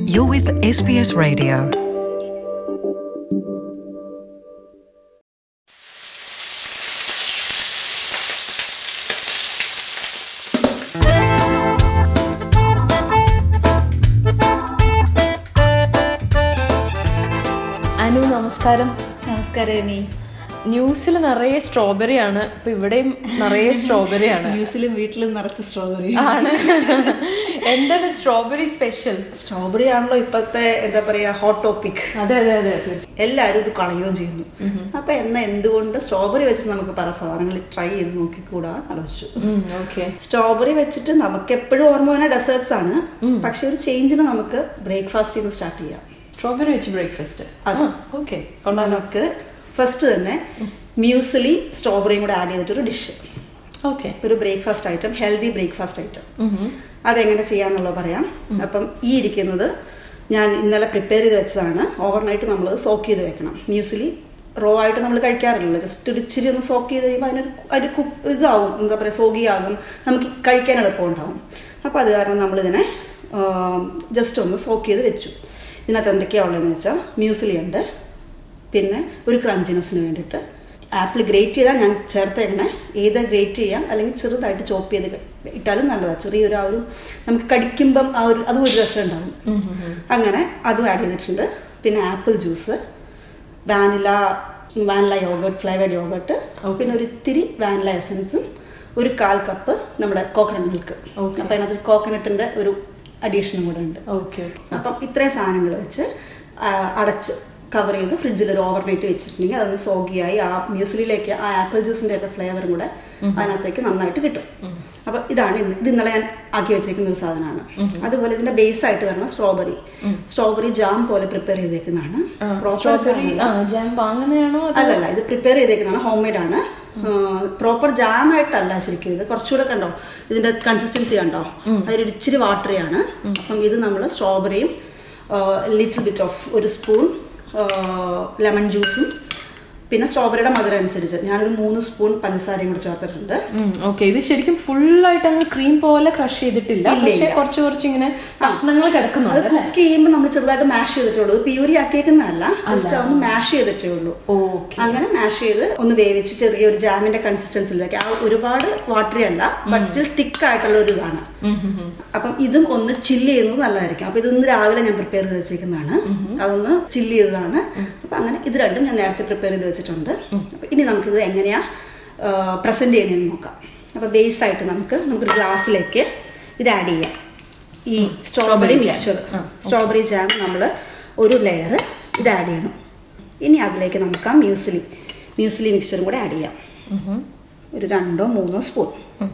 You're with SBS Radio. Anu നമസ്കാരം നമസ്കാരം രമി ന്യൂസിൽ നിറയെ സ്ട്രോബെറി ആണ് ഇപ്പൊ ഇവിടെയും നിറയെ സ്ട്രോബെറി ആണ് ന്യൂസിലും വീട്ടിലും നിറച്ച് സ്ട്രോബെറി ആണ് എന്താണ് സ്ട്രോബെറി സ്പെഷ്യൽ സ്ട്രോബെറി ആണല്ലോ ഇപ്പോഴത്തെ എന്താ പറയാ ഹോട്ട് ടോപ്പിക് അതെ അതെ അതെ എല്ലാവരും ഇത് കളയുകയും ചെയ്യുന്നു അപ്പൊ എന്നാ എന്തുകൊണ്ട് സ്ട്രോബെറി വെച്ചിട്ട് നമുക്ക് പല സാധനങ്ങൾ ട്രൈ ചെയ്ത് നോക്കിക്കൂടാ എന്ന് ആലോചിച്ചു ഓക്കെ സ്ട്രോബെറി വെച്ചിട്ട് നമുക്ക് എപ്പോഴും ഓർമ്മ വരുന്ന ഡെസേർട്സ് ആണ് പക്ഷെ ഒരു ചേഞ്ചിന് നമുക്ക് ബ്രേക്ക്ഫാസ്റ്റ് നിന്ന് സ്റ്റാർട്ട് ചെയ്യാം സ്ട്രോബെറി വെച്ച് ബ്രേക്ക്ഫാസ്റ്റ് അതെ. ഓക്കെ കൊള്ളാലോ നമുക്ക് ഫസ്റ്റ് തന്നെ മ്യൂസിലി സ്ട്രോബെറിയും കൂടെ ആഡ് ചെയ്തിട്ടൊരു ഡിഷ് ഓക്കെ ഒരു breakfast item healthy breakfast item അതെങ്ങനെ ചെയ്യാന്നുള്ളത് പറയാം അപ്പം ഈ ഇരിക്കുന്നത് ഞാൻ ഇന്നലെ പ്രിപ്പയർ ചെയ്ത് വെച്ചതാണ് ഓവർനൈറ്റ് നമ്മൾ സോക്ക് ചെയ്ത് വെക്കണം മ്യൂസിലി റോ ആയിട്ട് നമ്മൾ കഴിക്കാറില്ലല്ലോ ജസ്റ്റ് ഒരു ഇച്ചിരി ഒന്ന് സോക്ക് ചെയ്ത് കഴിയുമ്പോൾ അതിനൊരു ഒരു കു ഇതാവും എന്താ പറയുക സോഗിയാകും നമുക്ക് കഴിക്കാൻ എളുപ്പം ഉണ്ടാവും അപ്പോൾ അത് കാരണം നമ്മളിതിനെ ജസ്റ്റ് ഒന്ന് സോക്ക് ചെയ്ത് വെച്ചു ഇതിനകത്ത് എന്തൊക്കെയാണ് ഉള്ളതെന്ന് വെച്ചാൽ മ്യൂസിലി ഉണ്ട് പിന്നെ ഒരു ക്രഞ്ചിനെസ്സിന് വേണ്ടിയിട്ട് ആപ്പിൾ ഗ്രേറ്റ് ചെയ്താൽ ഞാൻ ചേർത്തേക്കണേ ഏത് ഗ്രേറ്റ് ചെയ്യാം അല്ലെങ്കിൽ ചെറുതായിട്ട് ചോപ്പ് ചെയ്ത് ഇട്ടാലും നല്ലതാണ് ചെറിയൊരു ആ ഒരു നമുക്ക് കടിക്കുമ്പം ആ ഒരു അതും ഒരു രസം ഉണ്ടാവും അങ്ങനെ അതും ആഡ് ചെയ്തിട്ടുണ്ട് പിന്നെ apple juice vanilla vanilla yogurt flavoured yogurt പിന്നെ ഒരു ഇത്തിരി വാനില എസൻസും ഒരു കാൽ കപ്പ് നമ്മുടെ കോക്കനട്ട് മിൽക്ക് Okay. അപ്പം അതിനകത്ത് കോക്കനട്ടിൻ്റെ ഒരു അഡീഷനും കൂടെ ഉണ്ട് ഓക്കെ അപ്പം ഇത്രയും സാധനങ്ങൾ വെച്ച് ആ, അടച്ച് കവർ ചെയ്ത് ഫ്രിഡ്ജിൽ ഒരു ഓവർനൈറ്റ് വെച്ചിട്ടുണ്ടെങ്കിൽ അതൊന്ന് സോഗിയായി ആ മ്യൂസിലിലേക്ക് ആ ആപ്പിൾ ജ്യൂസിന്റെ ഒക്കെ ഫ്ലേവറും കൂടെ അതിനകത്തേക്ക് നന്നായിട്ട് കിട്ടും അപ്പം ഇതാണ് ഇന്ന് ഇത് ഇന്നലെ ഞാൻ ആക്കി വെച്ചേക്കുന്ന ഒരു സാധനമാണ് അതുപോലെ ഇതിന്റെ ബേസ് ആയിട്ട് വരുന്ന സ്ട്രോബെറി സ്ട്രോബെറി ജാം പോലെ പ്രിപ്പയർ ചെയ്തേക്കുന്നതാണ് Proper സ്ട്രോബെറി jam അല്ല. ജാം വാങ്ങുന്നതാണോ അതോ അല്ലല്ല ഇത് പ്രിപ്പയർ ചെയ്തേക്കുന്നതാണ് ഹോം മെയ്ഡ് ആണ് പ്രോപ്പർ ജാം ആയിട്ടല്ല ശരിക്കും ഇത് കുറച്ചുകൂടെ കണ്ടോ ഇതിന്റെ കൺസിസ്റ്റൻസി കണ്ടോ അതൊരു ഇച്ചിരി വാട്ടറി ആണ് അപ്പം ഇത് നമ്മൾ സ്ട്രോബെറിയും ലിറ്റിൽ ബിറ്റ് ഓഫ് ഒരു സ്പൂൺ ലെമൺ ജ്യൂസും പിന്നെ സ്ട്രോബെറിയുടെ മധുരം അനുസരിച്ച് ഞാനൊരു മൂന്ന് സ്പൂൺ പഞ്ചസാരയും കൂടെ ചേർത്തിട്ടുണ്ട് ഓക്കെ ഇത് ശരിക്കും full ആയിട്ട് അങ്ങ് ക്രീം പോലെ ക്രഷ് ചെയ്തിട്ടില്ല ഇല്ല, പക്ഷെ ഇല്ല. കുറച്ച് കുറച്ച് ഇങ്ങനെ കഷ്ണങ്ങൾ അത് കിടക്കുന്നുണ്ട് അല്ലേ കുക്ക് ചെയ്യുമ്പോൾ നമ്മൾ ചെറുതായിട്ട് മാഷ് ചെയ്തിട്ടേ ഉള്ളൂ പ്യൂരി ആക്കിയേക്കുന്നതല്ല ജസ്റ്റ് ഒന്ന് മാഷ് ചെയ്തിട്ടേ ഉള്ളൂ ഓക്കെ അങ്ങനെ മാഷ് ചെയ്ത് ഒന്ന് വേവിച്ച് ചെറിയ ഒരു ജാമിന്റെ കൺസിസ്റ്റൻസിയിലേക്ക് ആ ഒരുപാട് വാട്ടറി അല്ല ബട്ട് സ്റ്റിൽ തിക്ക് ആയിട്ടുള്ള ഒരു ഇതാണ് അപ്പം ഇതും ഒന്ന് ചില്ല് ചെയ്യുന്നത് നല്ലതായിരിക്കും അപ്പൊ ഇത് ഇന്ന് രാവിലെ ഞാൻ പ്രിപ്പയർ ചെയ്ത് വെച്ചേക്കുന്നതാണ് അതൊന്ന് ചില്ല് ചെയ്തതാണ് അപ്പൊ അങ്ങനെ ഇത് രണ്ടും ഞാൻ നേരത്തെ പ്രിപ്പയർ ചെയ്ത് വെച്ചിട്ടുണ്ട് അപ്പൊ ഇനി നമുക്കിത് എങ്ങനെയാ പ്രസന്റ് ചെയ്യണമെന്ന് നോക്കാം അപ്പൊ ബേസ് ആയിട്ട് നമുക്ക് നമുക്കൊരു ഗ്ലാസ്സിലേക്ക് ഇത് ആഡ് ചെയ്യാം ഈ സ്ട്രോബെറി Strawberry jam. മിക്സ്ചർ ആ, സ്ട്രോബെറി ജാം നമ്മൾ ഒരു ലെയർ ഇത് ആഡ് ചെയ്യണം ഇനി അതിലേക്ക് നമുക്ക് ആ മ്യൂസിലി മ്യൂസിലി മിക്സ്ചറും കൂടെ ആഡ് ചെയ്യാം ഒരു രണ്ടോ മൂന്നോ സ്പൂൺ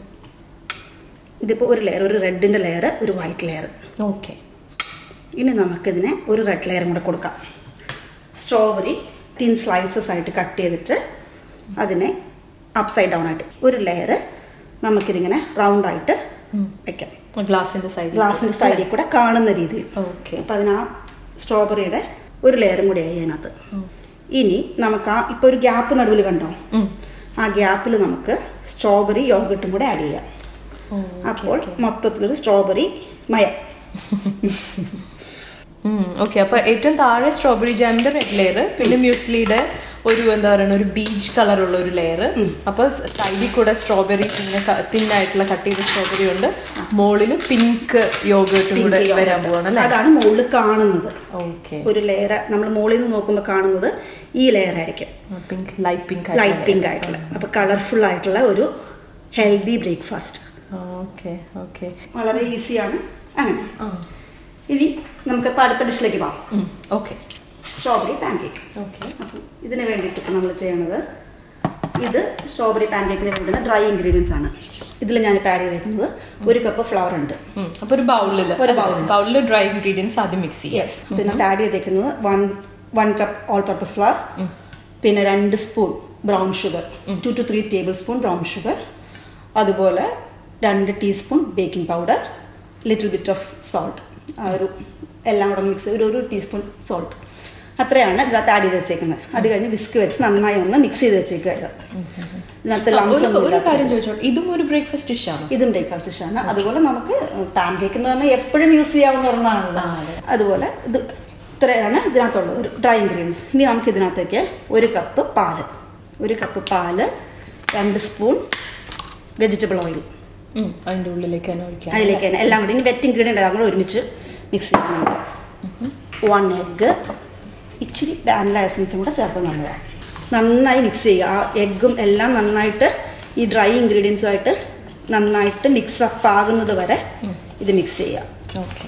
ഇതിപ്പോൾ ഒരു ലെയർ ഒരു റെഡിൻ്റെ ലെയർ ഒരു വൈറ്റ് ലെയർ ഓക്കെ ഇനി നമുക്കിതിനെ ഒരു റെഡ് ലെയറും കൂടെ കൊടുക്കാം സ്ട്രോബെറി തിൻ സ്ലൈസസ് ആയിട്ട് കട്ട് ചെയ്തിട്ട് അതിനെ അപ്സൈഡ് ഡൗൺ ആയിട്ട് ഒരു ലെയർ നമുക്കിതിങ്ങനെ റൗണ്ട് ആയിട്ട് വെക്കാം ഗ്ലാസിന്റെ സൈഡിൽ ഗ്ലാസിൻ്റെ സൈഡിൽ കൂടെ കാണുന്ന രീതിയിൽ ഓക്കെ അപ്പം അതിന് ആ സ്ട്രോബെറിയുടെ ഒരു ലെയറും കൂടി ആയി അതിനകത്ത് ഇനി നമുക്ക് ആ ഇപ്പോൾ ഒരു ഗ്യാപ്പ് നടുവിൽ കണ്ടോ ആ ഗ്യാപ്പിൽ നമുക്ക് സ്ട്രോബെറി യോഗട്ടും കൂടെ ആഡ് ചെയ്യാം അപ്പോൾ മൊത്തത്തിലൊരു സ്ട്രോബെറി മയം ഓക്കെ അപ്പൊ ഏറ്റവും താഴെ സ്ട്രോബെറി ജാമിന്റെ റെഡ് ലെയർ പിന്നെ മ്യൂസ്ലിയുടെ ഒരു എന്താ പറയുക ഒരു ബീച്ച് കളറുള്ള ഒരു ലെയർ അപ്പൊ സൈഡിൽ കൂടെ സ്ട്രോബെറി ഇങ്ങനെ തിന്നായിട്ടുള്ള കട്ട് ചെയ്ത സ്ട്രോബെറി ഉണ്ട് മുകളില് പിങ്ക് യോഗട്ടും കൂടെ Pink വരാൻ yogurt. പോവാണ് അല്ലേ അതാണ് മുകളിൽ കാണുന്നത് ഓക്കെ ഒരു ലെയർ നമ്മൾ മുകളിൽ നിന്ന് നോക്കുമ്പോൾ കാണുന്നത് ഈ ലെയർ ആയിരിക്കും pink light pink light pink ആയിട്ടുള്ള അപ്പോൾ കളർഫുൾ ആയിട്ടുള്ള ഒരു ഹെൽത്തി ബ്രേക്ക്ഫാസ്റ്റ് ഓക്കെ ഓക്കെ വളരെ ഈസിയാണ് അങ്ങനെ ഇനി നമുക്ക് ഇപ്പോൾ അടുത്ത ഡിഷിലേക്ക് പോകാം okay strawberry pancake okay അപ്പം ഇതിന് വേണ്ടിയിട്ട് നമ്മൾ ചെയ്യണത് ഇത് സ്ട്രോബെറി പാൻ കേക്കിന് വേണ്ടുന്ന ഡ്രൈ ഇൻഗ്രീഡിയൻസ് ആണ് ഇതിൽ ഞാനിപ്പോൾ ആഡ് ചെയ്തേക്കുന്നത് ഒരു കപ്പ് ഫ്ലവർ ഉണ്ട് അപ്പൊ ഒരു ബൗളില് ഒരു bowl. ബൗളില് ഡ്രൈ ഇൻഗ്രീഡിയൻസ് ആദ്യം മിക്സ് ചെയ്യാം യെസ് പിന്നെ ആഡ് ചെയ്തേക്കുന്നത് one one cup all purpose flour പിന്നെ രണ്ട് spoon brown sugar two two three tablespoon brown sugar അതുപോലെ രണ്ട് teaspoon baking powder little bit of salt ആ ഒരു എല്ലാം കൂടെ മിക്സ് ഒരു ഒരു ടീസ്പൂൺ സോൾട്ട് അത്രയാണ് ഇതിനകത്ത് ആഡ് ചെയ്ത് വെച്ചേക്കുന്നത് അത് കഴിഞ്ഞ് വിസ്ക് വെച്ച് നന്നായി ഒന്ന് മിക്സ് ചെയ്ത് വെച്ചേക്കുക ഇത് ഇതിനകത്ത് ആ, ലംസ് ഒരു ഒന്നും ഒരു ഇല്ലാത്ത കാര്യം ചോദിച്ചോട്ടെ ഇതും ഒരു ബ്രേക്ക്ഫാസ്റ്റ് ഡിഷാണ് ഇതും ബ്രേക്ക്ഫാസ്റ്റ് ഡിഷാണ് അതുപോലെ നമുക്ക് പാൻ കേക്ക് എന്ന് പറഞ്ഞാൽ എപ്പോഴും യൂസ് ചെയ്യാവുന്ന ഒരെണ്ണമാണല്ലോ ആ, അതെ. അതുപോലെ ഇത് ഇത്രയാണ് ഇതിനകത്തുള്ളത് ഒരു ഡ്രൈ ഇൻഗ്രീഡിയൻസ് ഇനി നമുക്ക് ഇതിനകത്തേക്ക് ഒരു കപ്പ് പാല് ഒരു കപ്പ് പാല് രണ്ട് സ്പൂൺ വെജിറ്റബിൾ ഓയിൽ അതിന്റെ ഉള്ളിലേക്ക് തന്നെ ഒഴിക്കാം അതിലേക്ക് തന്നെ എല്ലാം കൂടി ഇനി വെറ്റ് ഇൻഗ്രീഡിയൻ്റ് എല്ലാം കൂടെ ഒരുമിച്ച് മിക്സ് ചെയ്യാം നമുക്ക് വൺ എഗ്ഗ് ഇച്ചിരി വാനില എസൻസും കൂടെ ചേർത്ത് നല്ലതാണ് നന്നായി മിക്സ് ചെയ്യുക ആ എഗ്ഗും എല്ലാം നന്നായിട്ട് ഈ ഡ്രൈ ഇൻഗ്രീഡിയൻസുമായിട്ട് നന്നായിട്ട് മിക്സ് അപ്പ് ആകുന്നത് വരെ ഇത് മിക്സ് ചെയ്യുക ഓക്കെ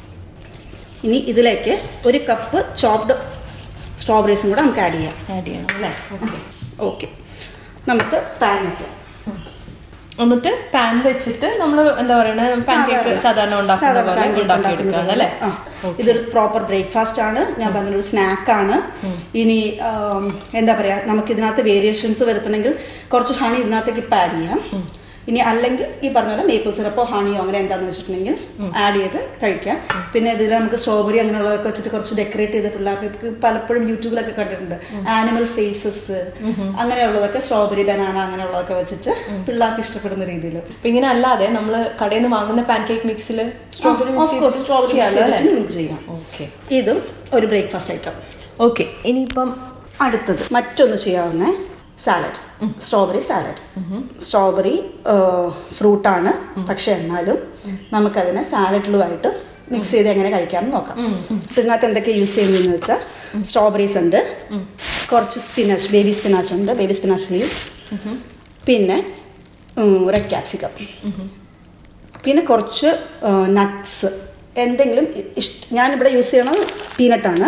ഇനി ഇതിലേക്ക് ഒരു കപ്പ് ചോപ്ഡ് സ്ട്രോബെറീസും കൂടെ നമുക്ക് ആഡ് ചെയ്യാം ആഡ് ചെയ്യണം അല്ലേ ഓക്കെ ഓക്കെ നമുക്ക് പാൻ വയ്ക്കാം എന്നിട്ട് പാൻ വെച്ചിട്ട് നമ്മൾ എന്താ പറയണ പാൻ കേക്ക് സാധാരണ ഉണ്ടാക്കുന്ന സാധാരണ പോലെ pancake ഉണ്ടാക്കി ഉണ്ടാക്കുന്നത് എടുക്കുകയാണ് അല്ലേ പോലെ. ആ. ഇതൊരു പ്രോപ്പർ ബ്രേക്ക്ഫാസ്റ്റ് ആണ് ഞാൻ പറഞ്ഞൊരു സ്നാക്കാണ് ഇനി ആം, എന്താ പറയാ നമുക്ക് ഇതിനകത്ത് വേരിയേഷൻസ് വരുത്തണമെങ്കിൽ കുറച്ച് ഹണി ഇതിനകത്തേക്ക് ഇപ്പം ആഡ് ചെയ്യാം ഇനി അല്ലെങ്കിൽ ഈ പറഞ്ഞ പോലെ മേപ്പിൾ സിറപ്പോ ഹണിയോ അങ്ങനെ എന്താന്ന് വെച്ചിട്ടുണ്ടെങ്കിൽ ആഡ് ചെയ്ത് കഴിക്കാം പിന്നെ ഇതിൽ നമുക്ക് സ്ട്രോബെറി അങ്ങനെയുള്ളതൊക്കെ വെച്ചിട്ട് കുറച്ച് ഡെക്കറേറ്റ് ചെയ്ത് പിള്ളേർക്ക് ഇപ്പൊ പലപ്പോഴും യൂട്യൂബിലൊക്കെ കണ്ടിട്ടുണ്ട് ആനിമൽ ഫേസസ് അങ്ങനെയുള്ളതൊക്കെ സ്ട്രോബെറി ബനാന അങ്ങനെയുള്ളതൊക്കെ വെച്ചിട്ട് പിള്ളേർക്ക് ഇഷ്ടപ്പെടുന്ന രീതിയിൽ അപ്പൊ ഇങ്ങനെ അല്ലാതെ നമ്മൾ കടയിൽ നിന്ന് വാങ്ങുന്ന പാൻ കേക്ക് മിക്സിൽ സ്ട്രോബെറി സ്ട്രോബെറി നമുക്ക് ചെയ്യാം ഓക്കെ ഇതും ഒരു ബ്രേക്ക്ഫാസ്റ്റ് ഐറ്റം ഓക്കെ ഇനിയിപ്പം അടുത്തത് മറ്റൊന്ന് ചെയ്യാവുന്ന സാലഡ് സ്ട്രോബെറി സാലഡ് സ്ട്രോബെറി ഫ്രൂട്ടാണ് പക്ഷെ എന്നാലും നമുക്കതിനെ സാലഡിലുമായിട്ട് മിക്സ് ചെയ്ത് എങ്ങനെ കഴിക്കാമെന്ന് നോക്കാം അപ്പൊ ഇതിനകത്ത് എന്തൊക്കെ യൂസ് ചെയ്യുന്നതെന്ന് വെച്ചാൽ സ്ട്രോബെറീസ് ഉണ്ട് കുറച്ച് സ്പിനാച്ച് ബേബി സ്പിനാച്ച് ഉണ്ട് ബേബി സ്പിനാച്ച് ലീവ്സ് പിന്നെ റെഡ് ക്യാപ്സിക്കം പിന്നെ കുറച്ച് നട്ട്സ് എന്തെങ്കിലും ഇഷ്ട ഞാനിവിടെ യൂസ് ചെയ്യണത് പീനട്ടാണ്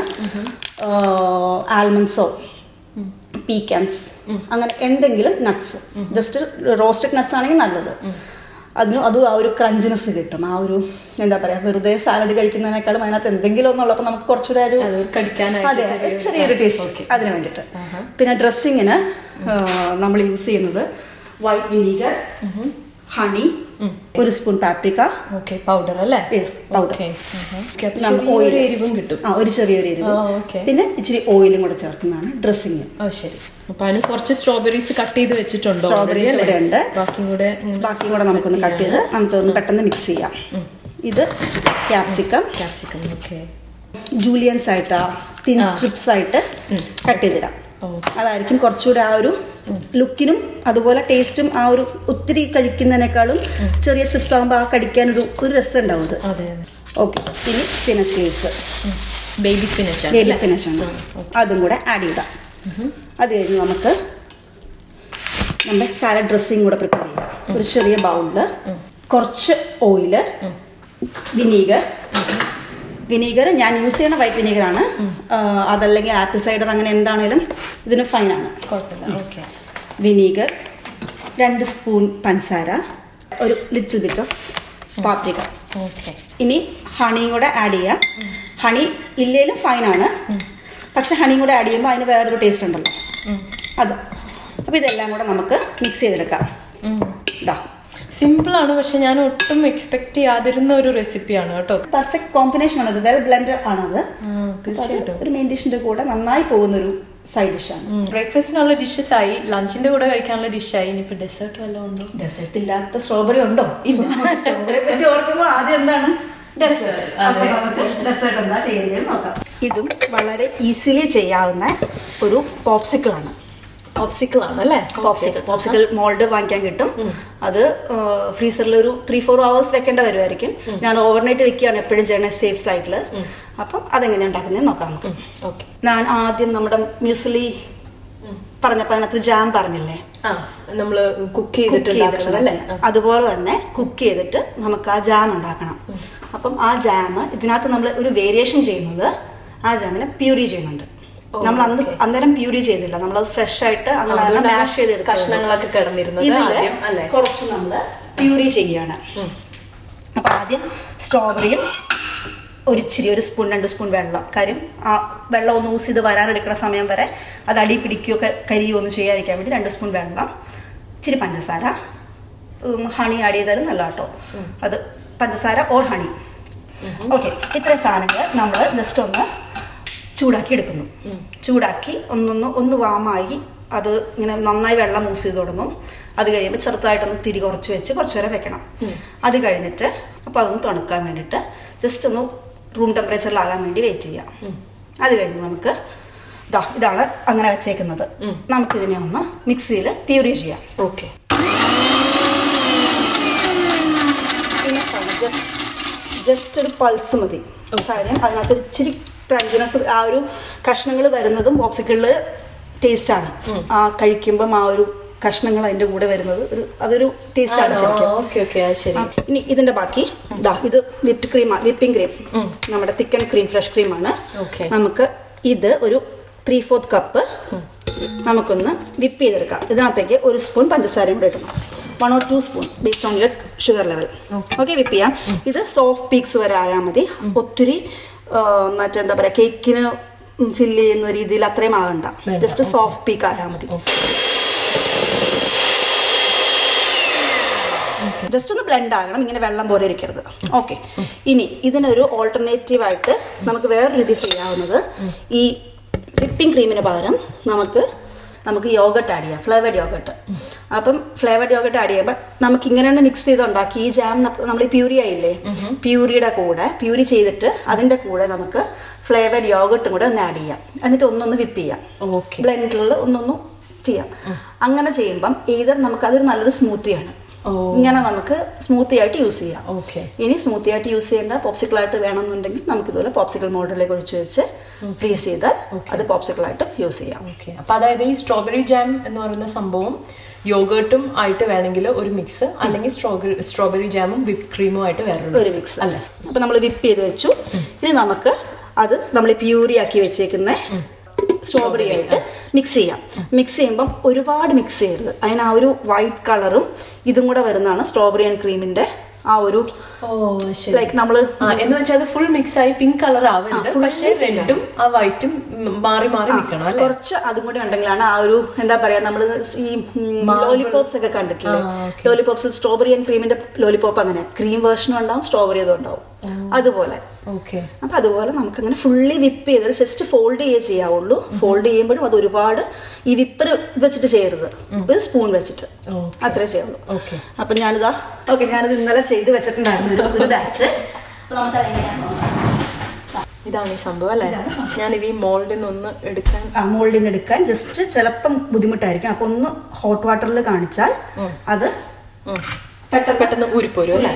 ആൽമണ്ട്സോ പീക്കാൻസ് അങ്ങനെ എന്തെങ്കിലും നട്ട്സ് ജസ്റ്റ് റോസ്റ്റഡ് നട്ട്സ് ആണെങ്കിൽ നല്ലത് അതിന് അതും ആ ഒരു ക്രഞ്ചിനെസ് കിട്ടും ആ ഒരു എന്താ പറയുക വെറുതെ സാലഡ് കഴിക്കുന്നതിനേക്കാളും അതിനകത്ത് എന്തെങ്കിലും ഒന്നുള്ളപ്പോൾ നമുക്ക് കുറച്ചുകൂടെ ഒരു അത് കടിക്കാനായിട്ട് അതെ ചെറിയൊരു- ചെറിയൊരു ടേസ്റ്റ് അതിന് വേണ്ടിയിട്ട് പിന്നെ ഡ്രസ്സിങ്ങിന് നമ്മൾ യൂസ് ചെയ്യുന്നത് വൈറ്റ് വിനീഗർ ഹണി ഒരു സ്പൂൺ പാപ്രിക്ക ഓക്കെ പൗഡർ അല്ലേ പൗഡർ ഓക്കെ ഓക്കെ അപ്പൊ നമ്മ- ചെറിയൊരു oil. എരിവും കിട്ടും ആ ഒരു ചെറിയൊരു എരിവ് ആ, okay. പിന്നെ ഇച്ചിരി ഓയിലും കൂടെ ചേർക്കുന്നതാണ് ഡ്രസ്സിങ് ഓ ശരി അപ്പൊ അതിന് കുറച്ച് സ്ട്രോബെറീസ് കട്ട് ചെയ്ത് വെച്ചിട്ടുണ്ടോ Strawberries already, ഇവിടെ അല്ലേ? ഉണ്ട്. ബാക്കിയും കൂടെ ഇങ്ങനെ ബാക്കിയും കൂടെ നമുക്കൊന്ന് കട്ട് ചെയ്ത് നമുക്കൊന്ന് പെട്ടെന്ന് മിക്സ് ചെയ്യാം ഇത് ക്യാപ്സിക്കം ക്യാപ്സിക്കം ഓക്കെ ജൂലിയൻസ് ആയിട്ടാ തിൻ സ്ട്രിപ്സ് ആയിട്ട് കട്ട് ചെയ്തിടാം ഓ അതായിരിക്കും കുറച്ചുകൂടെ ആ ഒരു ലുക്കിനും അതുപോലെ ടേസ്റ്റും ആ ഒരു ഒത്തിരി കഴിക്കുന്നതിനേക്കാളും ചെറിയ സ്ട്രിപ്സ് ആകുമ്പോൾ ആ കടിക്കാനൊരു ഒരു രസം ഉണ്ടാവും ഇത് അതെ അതെ ഓക്കെ ഇനി spinach leaves baby spinach baby spinach ആണ് അതും കൂടെ ആഡ് ചെയ്താം അത് കഴിഞ്ഞ് നമുക്ക് നമ്മുടെ സാലഡ് ഡ്രസ്സിങ് കൂടെ പ്രിപ്പയർ ചെയ്യാം ഒരു ചെറിയ ബൗളിൽ കുറച്ച് ഓയില് വിനീഗർ വിനീഗർ ഞാൻ യൂസ് ചെയ്യണ വൈറ്റ് വിനീഗർ ആണ് അതല്ലെങ്കിൽ ആപ്പിൾ സൈഡർ അങ്ങനെ എന്താണേലും ഇതിന് ഫൈനാണ് കുഴപ്പമില്ല ഓക്കെ വിനീഗർ രണ്ട് സ്പൂൺ പഞ്ചസാര ഒരു little bit of paprika okay ഇനി ഹണിയും കൂടെ ആഡ് ചെയ്യാം ഹണി ഇല്ലേലും ഫൈനാണ് പക്ഷെ ഹണിയും കൂടെ ആഡ് ചെയ്യുമ്പോൾ അതിന് വേറൊരു ടേസ്റ്റ് ഉണ്ടല്ലോ അത് അപ്പോൾ ഇതെല്ലാം കൂടെ നമുക്ക് മിക്സ് ചെയ്തെടുക്കാം ഇതാ സിമ്പിൾ ആണ് പക്ഷെ ഞാൻ ഒട്ടും എക്സ്പെക്ട് ചെയ്യാതിരുന്ന ഒരു റെസിപ്പിയാണ് കേട്ടോ പെർഫെക്റ്റ് കോമ്പിനേഷൻ ആണത് വെൽ ബ്ലെൻഡ് ആണത് ആ, തീർച്ചയായിട്ടും ഒരു മെയിൻ ഡിഷിൻ്റെ കൂടെ നന്നായി പോകുന്നൊരു സൈഡ് ഡിഷാണ് ബ്രേക്ക്ഫാസ്റ്റിനുള്ള ഡിഷസ് ആയി ലഞ്ചിന്റെ കൂടെ കഴിക്കാനുള്ള ഡിഷായി ഇനിയിപ്പോ ഡെസേർട്ട് വല്ലതും ഉണ്ടോ ഡെസേർട്ട് ഇല്ലാത്ത സ്ട്രോബെറി ഉണ്ടോ സ്ട്രോബെറിയെ പറ്റി ഓർക്കുമ്പോൾ ആദ്യം എന്താണ് ഡെസേർട്ട് അപ്പോൾ നമുക്ക് ഡെസേർട്ട് എന്താ ചെയ്യേണ്ടത് നോക്കാം ഇതും വളരെ ഈസിലി ചെയ്യാവുന്ന ഒരു പോപ്സിക്കിൾ ആണ് പോപ്സിക്കിൾ ആണ് അല്ലേ പോപ്സിക്കിൾ പോപ്സിക്കിൾ മോൾഡ് വാങ്ങിക്കാൻ കിട്ടും അത് ഫ്രീസറിൽ ഒരു ത്രീ ഫോർ അവേഴ്സ് വെക്കേണ്ട വരുമായിരിക്കും ഞാൻ ഓവർനൈറ്റ് വെക്കുകയാണ് എപ്പോഴും ചെയ്യണത് സേഫ് സൈഡിൽ അപ്പം അതെങ്ങനെ ഉണ്ടാക്കുന്നത് നോക്കാം നമുക്ക് ഓക്കെ ഞാൻ ആദ്യം നമ്മുടെ മ്യൂസിലി പറഞ്ഞപ്പോൾ അതിനകത്ത് ജാം പറഞ്ഞില്ലേ ആ നമ്മള് കുക്ക് കുക്ക് ചെയ്തിട്ടുണ്ടാക്കുന്നത് അല്ലേ ചെയ്തിട്ടുണ്ടാക്കണം അതുപോലെ തന്നെ കുക്ക് ചെയ്തിട്ട് നമുക്ക് ആ ജാം ഉണ്ടാക്കണം അപ്പം ആ ജാം ഇതിനകത്ത് നമ്മൾ ഒരു വേരിയേഷൻ ചെയ്യുന്നത് ആ ജാമിനെ പ്യൂരി ചെയ്യുന്നുണ്ട് ഓ, നമ്മൾ അന്ന് okay. അന്നേരം പ്യൂരി ചെയ്തില്ല നമ്മളത് ഫ്രഷ് ആയിട്ട് അങ്ങനെ അതുകൊണ്ടാണ് മാഷ് ചെയ്തെടുക്കുന്നത് കഷ്ണങ്ങളൊക്കെ കിടന്നിരുന്നത് ഇതില് ആദ്യം അല്ലേ കുറച്ച് നമ്മൾ പ്യൂരി ചെയ്യാണ് ഉം. അപ്പൊ ആദ്യം സ്ട്രോബെറിയും ഒരിച്ചിരി ഒരു സ്പൂൺ രണ്ട് സ്പൂൺ വെള്ളം കാര്യം ആ വെള്ളം ഒന്ന് യൂസ് ചെയ്ത് വരാനെടുക്കുന്ന സമയം വരെ അത് അടി പിടിക്കുകയോ ക- കരിയോ ഒന്നും ചെയ്യാതിരിക്കാൻ വേണ്ടി രണ്ട് സ്പൂൺ വെള്ളം ഇച്ചിരി പഞ്ചസാര ഉം, ഹണി ആഡ് ചെയ്താലും നല്ല കേട്ടോ അത് പഞ്ചസാര ഓർ ഹണി ഓക്കെ ഇത്രയും സാധനങ്ങൾ നമ്മൾ ജസ്റ്റ് ഒന്ന് ചൂടാക്കി എടുക്കുന്നു ചൂടാക്കി ഒന്നൊന്ന് ഒന്ന് വാമായി അത് ഇങ്ങനെ നന്നായി വെള്ളം മൂസ് ചെയ്ത് തുടങ്ങും അത് കഴിയുമ്പോൾ ചെറുതായിട്ടൊന്ന് തിരി കുറച്ച് വെച്ച് കുറച്ച് നേരം വെക്കണം അത് കഴിഞ്ഞിട്ട് അപ്പോൾ അതൊന്ന് തണുക്കാൻ വേണ്ടിയിട്ട് ജസ്റ്റ് ഒന്ന് റൂം ടെമ്പറേച്ചറിലാകാൻ വേണ്ടി വെയിറ്റ് ചെയ്യാം അത് കഴിഞ്ഞ് നമുക്ക് ഇതാ ഇതാണ് അങ്ങനെ വെച്ചേക്കുന്നത് നമുക്കിതിനെ ഒന്ന് മിക്സിയിൽ പ്യൂരി ചെയ്യാം ഓക്കെ പിന്നെ ജസ്റ്റ് ജസ്റ്റ് ഒരു പൾസ് മതി കാര്യം അതിനകത്ത് ഒരു ഇച്ചിരി ക്രഞ്ചിനെസ് ആ ഒരു കഷ്ണങ്ങൾ വരുന്നതും പോപ്സിക്കിളിൽ ടേസ്റ്റാണ് ആ കഴിക്കുമ്പം ആ ഒരു കഷ്ണങ്ങൾ അതിൻ്റെ കൂടെ വരുന്നത് ഒരു അതൊരു ടേസ്റ്റാണ് ശരിക്കും ഓക്കെ ഓക്കെ അത് ശരി ആ, ഇനി ഇതിന്റെ ബാക്കി ഇതാ ഇത് വിപ്ഡ് ക്രീം വിപ്പിംഗ് ക്രീം നമ്മുടെ തിക്കൻ ക്രീം ഫ്രഷ് ക്രീമാണ് Okay. നമുക്ക് ഇത് ഒരു ത്രീ ഫോർത്ത് കപ്പ് നമുക്കൊന്ന് വിപ്പ് ചെയ്തെടുക്കാം ഇതിനകത്തേക്ക് ഒരു സ്പൂൺ പഞ്ചസാരയും കൂടെ ഇടണം one or two spoon based on your sugar level okay whip ചെയ്യാം ഇത് സോഫ്റ്റ് പീക്സ് വരെ ആയാൽ മതി ഒത്തിരി ആ, മറ്റെന്താ പറയുക കേക്കിന് ഫില്ല് ചെയ്യുന്ന രീതിയിൽ അത്രയും ആകണ്ട വേണ്ട, ജസ്റ്റ് സോഫ്റ്റ് പീക്ക് ആയാൽ മതി ജസ്റ്റ് ഒന്ന് ബ്ലെൻഡ് ആകണം ഇങ്ങനെ വെള്ളം പോലെ ഇരിക്കരുത് ഓക്കെ ഇനി ഇതിനൊരു ഓൾട്ടർനേറ്റീവ് ആയിട്ട് നമുക്ക് വേറൊരു രീതി ചെയ്യാവുന്നത് ഈ വിപ്പിംഗ് ക്രീമിന് പകരം നമുക്ക് നമുക്ക് യോഗട്ട് ആഡ് ചെയ്യാം ഫ്ലേവേഡ് യോഗട്ട് അപ്പം ഫ്ലേവേഡ് യോഗട്ട് ആഡ് ചെയ്യുമ്പോൾ നമുക്ക് ഇങ്ങനെ തന്നെ മിക്സ് ചെയ്ത് ഉണ്ടാക്കി ഈ ജാം നമ്മൾ ഈ പ്യൂരി ആയില്ലേ പ്യൂരിയുടെ കൂടെ പ്യൂരി ചെയ്തിട്ട് അതിൻ്റെ കൂടെ നമുക്ക് ഫ്ലേവേഡ് യോഗട്ടും കൂടെ ഒന്ന് ആഡ് ചെയ്യാം എന്നിട്ട് ഒന്നൊന്ന് വിപ്പ് ചെയ്യാം ഓക്കെ ബ്ലെൻഡറിൽ ഒന്നൊന്ന് ചെയ്യാം അങ്ങനെ ചെയ്യുമ്പം ഏതർ നമുക്ക് അതൊരു നല്ലൊരു സ്മൂത്തിയാണ് ഓ. ഇങ്ങനെ നമുക്ക് സ്മൂത്തി ആയിട്ട് യൂസ് ചെയ്യാം ഓക്കെ ഇനി സ്മൂത്തി ആയിട്ട് യൂസ് ചെയ്യേണ്ട popsicle ആയിട്ട് വേണമെന്നുണ്ടെങ്കിൽ നമുക്ക് ഇതുപോലെ പോപ്സിക്കിൾ മോഡലിലേക്ക് ഒഴിച്ച് വെച്ച് ഫ്രീസ് ചെയ്താൽ അത് popsicle ആയിട്ട് യൂസ് ചെയ്യാം ഓക്കെ അപ്പൊ അതായത് ഈ സ്ട്രോബെറി ജാം എന്ന് പറയുന്ന സംഭവം യോഗേർട്ടും ആയിട്ട് വേണമെങ്കിൽ ഒരു മിക്സ് അല്ലെങ്കിൽ സ്ട്രോബെറി സ്ട്രോബെറി ജാമും വിപ്പ് ക്രീമും ആയിട്ട് ഒരു വേറൊരു മിക്സ് അല്ല അപ്പൊ നമ്മൾ വിപ്പ് ചെയ്ത് വെച്ചു ഇനി നമുക്ക് അത് നമ്മൾ പ്യൂരി ആക്കി വെച്ചേക്കുന്ന സ്ട്രോബെറി ആയിട്ട് മിക്സ് ചെയ്യാം മിക്സ് ചെയ്യുമ്പം ഒരുപാട് മിക്സ് ചെയ്യരുത് അതിന് ആ ഒരു വൈറ്റ് കളറും ഇതും കൂടെ വരുന്നതാണ് സ്ട്രോബെറി ആൻഡ് ക്രീമിന്റെ ആ ഒരു ഓ ശരി ലൈക്ക് നമ്മൾ ആ എന്ന് വെച്ചാൽ അത് ഫുൾ മിക്സ് ആയി പിങ്ക് കളർ ആവരുത് ആ, full പക്ഷേ pink റെഡും ആ വൈറ്റും മാറി മാറി നിൽക്കണം അല്ലേ കുറച്ച് അതും കൂടി ഉണ്ടെങ്കിലാണ് ആ ഒരു എന്താ പറയാ നമ്മൾ ഈ ലോലിപോപ്സ് ഒക്കെ കണ്ടിട്ടില്ലേ ആ, okay. ലോലിപോപ്സ് സ്ട്രോബെറി ആൻഡ് ക്രീമിന്റെ ലോലിപോപ്പ് അങ്ങനെ ക്രീം വേർഷനും ഉണ്ടാവും സ്ട്രോബെറി അതും ഉണ്ടാവും അതുപോലെ ഓക്കെ അപ്പൊ അതുപോലെ നമുക്ക് അങ്ങനെ ഫുള്ളി വിപ്പ് ചെയ്ത് ജസ്റ്റ് ഫോൾഡ് ചെയ്യേ ചെയ്യാവുള്ളൂ ഫോൾഡ് ചെയ്യുമ്പോഴും അത് ഒരുപാട് ഈ വിപ്പർ വെച്ചിട്ട് ചെയ്യരുത് ഒരു സ്പൂൺ വെച്ചിട്ട് Okay. അത്രേ ചെയ്യുള്ളൂ Okay. അപ്പൊ ഞാനിതാ ഓക്കെ ഞാനിത് ഇന്നലെ ചെയ്ത് വെച്ചിട്ടുണ്ടായിരുന്നു ഒരു- ഒരു ബാച്ച് നമുക്ക് അതെങ്ങനെയാണെന്ന് നോക്കാം. ഇതാണ് ഈ സംഭവം അല്ലേ ഞാനിത് ഈ മോൾഡിൽ നിന്ന് എടുക്കാൻ ആ മോൾഡിൽ നിന്ന് എടുക്കാൻ ജസ്റ്റ് ചിലപ്പം ബുദ്ധിമുട്ടായിരിക്കും അപ്പൊ ഒന്ന് ഹോട്ട് വാട്ടറിൽ കാണിച്ചാൽ അത് ഉം. പെട്ടെന്ന് പെട്ടെന്ന് ഊരിപ്പോരും അല്ലേ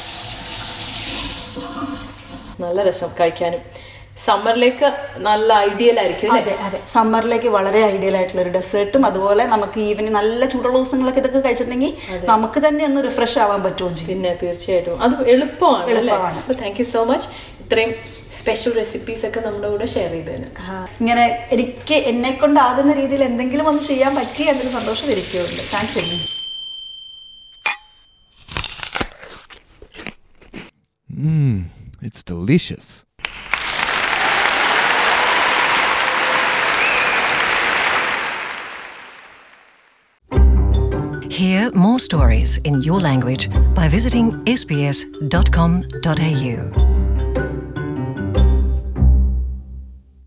നല്ല രസം കഴിക്കാനും സമ്മറിലേക്ക് നല്ല ഐഡിയൽ ആയിരിക്കും അല്ലേ അതെ അതെ സമ്മറിലേക്ക് വളരെ ഐഡിയൽ ആയിട്ടുള്ള ഒരു ഡെസേർട്ടും അതുപോലെ നമുക്ക് ഈവനിങ് നല്ല ചൂടുള്ള ദിവസങ്ങളൊക്കെ ഇതൊക്കെ കഴിച്ചിട്ടുണ്ടെങ്കിൽ നമുക്ക് തന്നെ ഒന്ന് റിഫ്രഷ് ആവാൻ പറ്റുമോ ചെയ്യും പിന്നെ തീർച്ചയായിട്ടും അത് എളുപ്പമാണ് അല്ലേ എളുപ്പമാണ്. അപ്പോൾ താങ്ക് യു സോ മച്ച് ഇത്രയും സ്പെഷ്യൽ റെസിപ്പീസ് ഒക്കെ നമ്മുടെ കൂടെ ഷെയർ ചെയ്തതിന് ആ, ഇങ്ങനെ എനിക്ക് എന്നെ കൊണ്ടാകുന്ന രീതിയിൽ എന്തെങ്കിലും ഒന്ന് ചെയ്യാൻ പറ്റി എന്നൊരു സന്തോഷം ഇരിക്കുന്നുണ്ട് താങ്ക്സ് എന്നെ Mmm, it's delicious. Hear more stories in your language by visiting sbs.com.au.